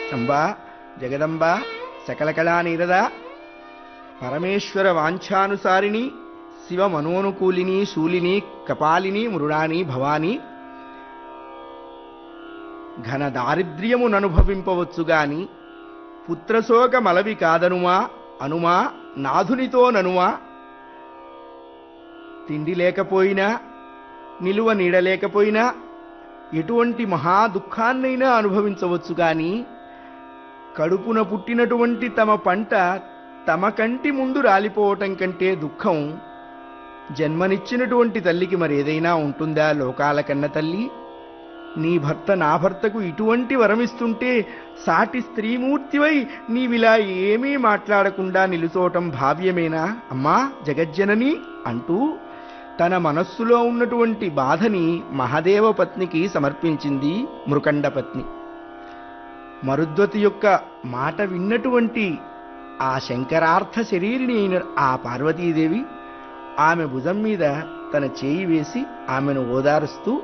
అంబా జగదంబ సకలకళా నీరద పరమేశ్వర వాంఛానుసారిణి శివ మనోనుకూలిని శూలిని కపాలిని మృడాని భవాని ఘన దారిద్ర్యముననుభవింపవచ్చు గాని పుత్రశోక మలవి కాదనుమా అనుమా నాథునితో ననుమా తిండి లేకపోయినా నిలువ నీడ లేకపోయినా ఎటువంటి మహా దుఃఖాన్నైనా అనుభవించవచ్చు గాని కడుపున పుట్టినటువంటి తమ పంట తమ కంటి ముందు రాలిపోవటం కంటే దుఃఖం జన్మనిచ్చినటువంటి తల్లికి మరేదైనా ఉంటుందా లోకాల కన్న తల్లి నీ భర్త నా భర్తకు ఇటువంటి వరమిస్తుంటే సాటి స్త్రీమూర్తివై నీవిలా ఏమీ మాట్లాడకుండా నిలుచోవటం భావ్యమేనా అమ్మా జగజ్జనని అంటూ తన మనస్సులో ఉన్నటువంటి బాధని మహదేవ పత్నికి సమర్పించింది మృకండ పత్ని మరుద్వతి యొక్క మాట విన్నటువంటి ఆ శంకరార్థ శరీరిని అయిన ఆ పార్వతీదేవి ఆమె భుజం మీద తన చేయి వేసి ఆమెను ఓదారుస్తూ